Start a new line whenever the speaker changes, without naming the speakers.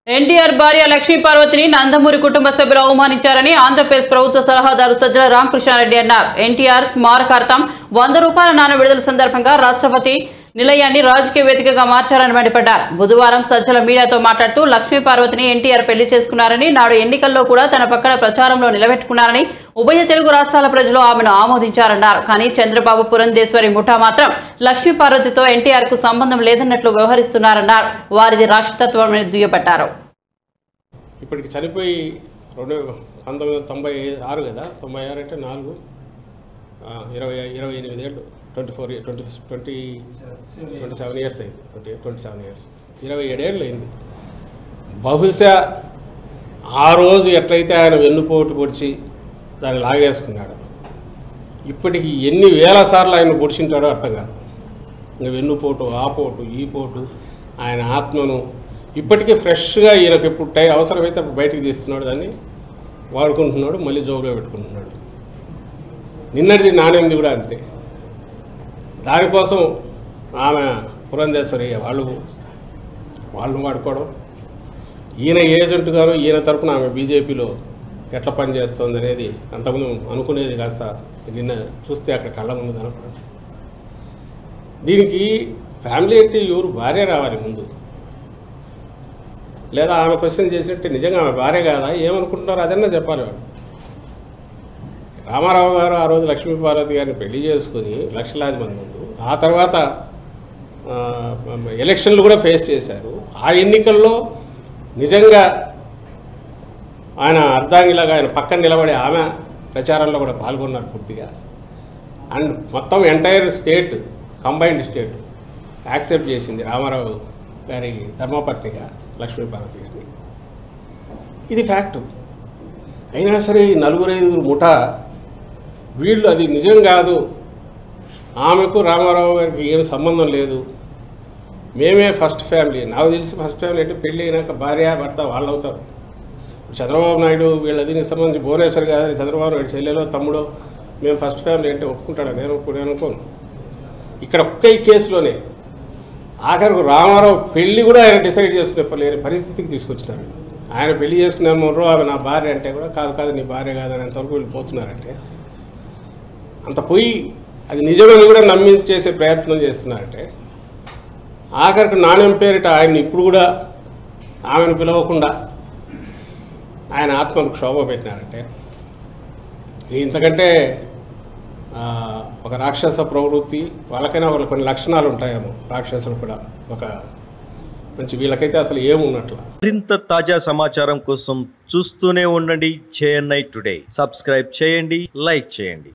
ఎన్టీఆర్ భార్య లక్ష్మీ పార్వతిని నందమూరి కుటుంబ సభ్యులు అవమానించారని ఆంధ్రప్రదేశ్ ప్రభుత్వ సలహాదారు సజ్జల రామకృష్ణారెడ్డి అన్నారు ఎన్టీఆర్ స్మారకార్థం వంద రూపాయల నాణ్య విడుదల సందర్భంగా రాష్ట్రపతి నిలయాన్ని రాజకీయ వేదికగా మార్చారని మండిపడ్డారు బుధవారం సజ్జల మీడియాతో మాట్లాడుతూ లక్ష్మీ పార్వతిని ఎన్టీఆర్ పెళ్లి చేసుకున్నారని నాడు ఎన్నికల్లో కూడా తన పక్కన ప్రచారంలో నిలబెట్టుకున్నారని ఉభయ తెలుగు రాష్ట్రాల ప్రజలు ఆమెను ఆమోదించారన్నారు కానీ చంద్రబాబు పురంధేశ్వరి ముఠా మాత్రం లక్ష్మీ పార్వతితో ఎన్టీఆర్ కు సంబంధం లేదన్నట్లు వ్యవహరిస్తున్నారన్నారు వారిది రాక్షసత్వం అని దుయ్యబట్టారు
ఇప్పటికి చనిపోయి రెండు పంతొమ్మిది వందల తొంభై ఆరు కదా తొంభై ఆరు అంటే నాలుగు ఆ, ఇరవై ఇరవై ఎనిమిది ఏళ్ళు twenty four twenty twenty twenty seven years అయింది ట్వంటీ ట్వంటీ సెవెన్ ఇయర్స్ ఇరవై ఏడేళ్ళు అయింది బహుశా ఆ రోజు ఎట్లయితే ఆయన వెన్నుపోటు పొడిచి దాన్ని లాగేసుకున్నాడు ఇప్పటికి ఎన్ని వేల సార్లు ఆయన పొడిచింటాడో అర్థం కాదు ఇంకా వెన్నుపోటు ఆ పోటు ఈ పోటు ఆయన ఆత్మను ఇప్పటికీ ఫ్రెష్గా ఈయనకు ఇప్పుడు టై అవసరమైతే అప్పుడు బయటికి తీస్తున్నాడు దాన్ని వాడుకుంటున్నాడు మళ్ళీ జోబులో పెట్టుకుంటున్నాడు నిన్నటిది నాణ్యంది కూడా అంతే దానికోసం ఆమె పురంధేశ్వరి వాళ్ళు వాళ్ళని వాడుకోవడం ఈయన ఏజెంట్ గారు ఈయన తరపున ఆమె బీజేపీలో ఎట్లా పనిచేస్తుంది అనేది అంతకుముందు అనుకునేది కాస్త నిన్న చూస్తే అక్కడ కళ్ళ ముందు కనపడదు దీనికి ఫ్యామిలీ అంటే ఎవరు భార్య రావాలి ముందు లేదా ఆమె క్వశ్చన్ చేసినట్టు నిజంగా ఆమె భార్య కాదా ఏమనుకుంటున్నారో అదన్నా చెప్పాలి వాడు రామారావు గారు ఆ రోజు లక్ష్మీ పార్వతి గారిని పెళ్లి చేసుకుని లక్షలాది మంది ముందు ఆ తర్వాత ఆ, ఎలక్షన్లు కూడా ఫేస్ చేశారు ఆ ఎన్నికల్లో నిజంగా ఆయన అర్ధాంగిలాగా ఆయన పక్కన నిలబడి ఆమె ప్రచారంలో కూడా పాల్గొన్నారు పూర్తిగా అండ్ మొత్తం entire state combined state accept చేసింది రామారావు గారి ధర్మపత్నిగా లక్ష్మీపార్వతి గారిని ఇది ఫ్యాక్టు అయినా సరే ఈ నలుగురు ఐదుగురు ముఠా వీళ్ళు అది నిజం కాదు ఆమెకు రామారావు గారికి ఏం సంబంధం లేదు మేమే ఫస్ట్ ఫ్యామిలీ నాకు తెలిసి ఫస్ట్ ఫ్యామిలీ అంటే పెళ్ళి అయినాక భార్య భర్త వాళ్ళు అవుతారు చంద్రబాబు నాయుడు వీళ్ళ దీనికి సంబంధించి భువనేశ్వర్ గారు చంద్రబాబు నాయుడు చెల్లెలో తమ్ముడో మేము ఫస్ట్ ఫ్యామిలీ అంటే ఒప్పుకుంటాడా నేను ఒప్పు- నేను అనుకోను ఇక్కడ ఒక్క ఈ కేసులోనే ఆఖరికి రామారావు పెళ్లి కూడా ఆయన డిసైడ్ చేసుకునే పరిస్థితికి తీసుకొచ్చినారు ఆయన పెళ్లి చేసుకునే మొర్రో ఆమె నా భార్య అంటే కూడా కాదు కాదు నీ భార్య కాదు అని అంతవరకు వెళ్ళిపోతున్నారంటే అంత పోయి అది నిజమని కూడా నమ్మించేసే ప్రయత్నం చేస్తున్నారంటే ఆఖరికి నాణ్యం పేరిట ఆయన ఇప్పుడు కూడా ఆమెను పిలవకుండా ఆయన ఆత్మకు క్షోభ పెట్టినారంటే ఇంతకంటే ఆ, ఒక రాక్షస ప్రవృత్తి వాళ్ళకైనా వాళ్ళ కొన్ని లక్షణాలు ఉంటాయేమో రాక్షసులు కూడా ఒక మంచి వీళ్ళకైతే అసలు ఏమున్నట్ల
మరింత తాజా సమాచారం కోసం చూస్తూనే ఉండండి చేఎన్ఐ టుడే సబ్స్క్రైబ్ చేయండి లైక్ చేయండి